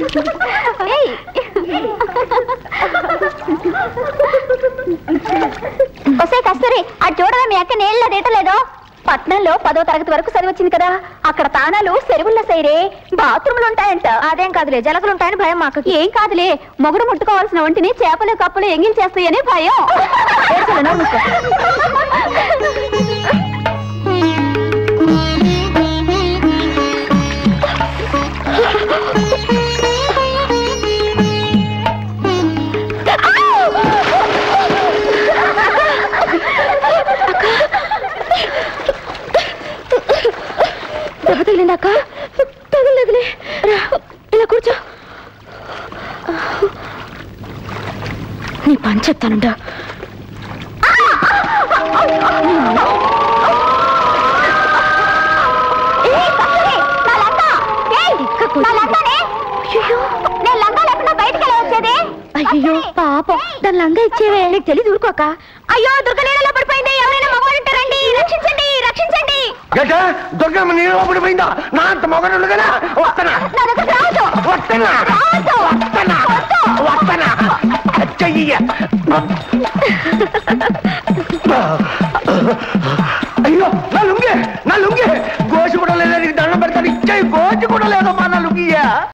వసే కస్తూరి అది చూడగా మీ అక్క నీళ్ళ దీటలేదు పట్నంలో పదో తరగతి వరకు చదివచ్చింది కదా అక్కడ తానాలు చెరువుల్లో సైరే బాత్రూములు ఉంటాయంట అదేం కాదులే జలకలు ఉంటాయని భయం మాకు ఏం కాదులే మొగుడు ముట్టుకోవాల్సిన వంటిని చేపలు కప్పులు ఎంగిల్ చేస్తాయని భయం ఏడ్చలే, నోరు మూసుకో. దెబ్బ తగిలిందాక తగలేదులే రా ఇలా కూర్చో నీ పని చెప్తానుండా అయ్యో పాపం దాని లంగా ఇచ్చేవే నీకు తెలియదు ఊరుకోక అయ్యో దుర్గ నీళ్ళలో పడిపోయింది ఎవరైనా మగవాళ్ళంటే రండి రక్షించండి రక్షించండి గట దుర్గమ్మ నీళ్ళు పడిపోయిందా నా అంత మొగడు కదా వస్తానా నా దగ్గర రావద్దు వస్తానా రావద్దు వస్తానా వస్తానా చెయ్యి